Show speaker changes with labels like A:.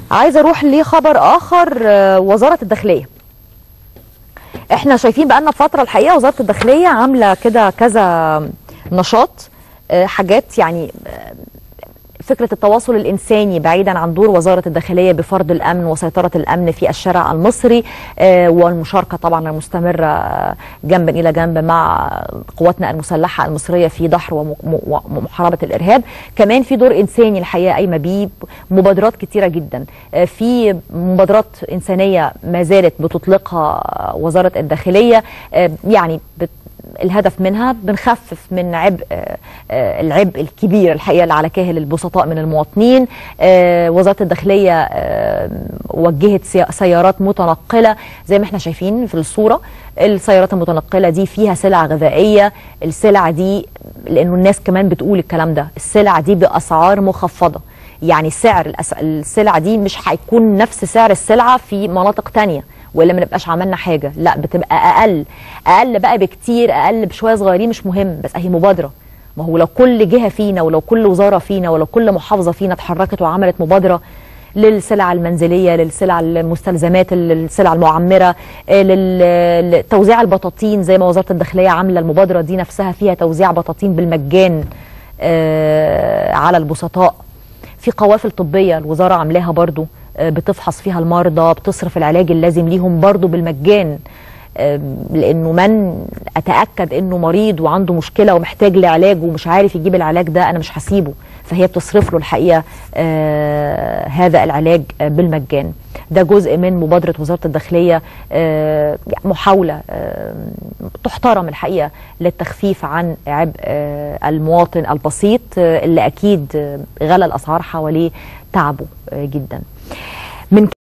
A: عايزه اروح لخبر اخر آه، وزاره الداخليه احنا شايفين بقالنا فتره الحقيقه وزاره الداخليه عامله كده كذا نشاط آه، حاجات يعني آه، فكرة التواصل الإنساني بعيدا عن دور وزارة الداخلية بفرض الأمن وسيطرة الأمن في الشارع المصري آه، والمشاركة طبعا المستمرة آه، جنبا إلى جنب مع قواتنا المسلحة المصرية في دحر وم- م- ومحاربة الإرهاب كمان في دور إنساني الحقيقة قايمة بيه مبادرات كتيرة جدا آه، في مبادرات إنسانية ما زالت بتطلقها وزارة الداخلية آه، يعني بت الهدف منها بنخفف من عبء آه، آه، العبء الكبير الحقيقه اللي على كاهل البسطاء من المواطنين آه، وزاره الداخليه آه، وجهت سي- سيارات متنقله زي ما احنا شايفين في الصوره السيارات المتنقله دي فيها سلع غذائيه السلع دي لانه الناس كمان بتقول الكلام ده السلع دي باسعار مخفضه يعني سعر الأس- السلع دي مش هيكون نفس سعر السلعه في مناطق تانية ولا ما نبقاش عملنا حاجه لا بتبقى اقل اقل بقى بكتير اقل بشويه صغيرين مش مهم بس اهي مبادره ما هو لو كل جهه فينا ولو كل وزاره فينا ولو كل محافظه فينا اتحركت وعملت مبادره للسلع المنزليه للسلع المستلزمات للسلع المعمره آه، لل- لتوزيع البطاطين زي ما وزاره الداخليه عامله المبادره دي نفسها فيها توزيع بطاطين بالمجان آه، على البسطاء في قوافل طبيه الوزاره عاملاها برضو آه، بتفحص فيها المرضى بتصرف العلاج اللازم ليهم برضو بالمجان آم، لانه من اتاكد انه مريض وعنده مشكله ومحتاج لعلاج ومش عارف يجيب العلاج ده انا مش هسيبه فهي بتصرف له الحقيقه آه هذا العلاج آه بالمجان ده جزء من مبادره وزاره الداخليه آه محاوله آه تحترم الحقيقه للتخفيف عن عبء آه المواطن البسيط آه اللي اكيد آه غلى الاسعار حواليه تعبه آه جدا من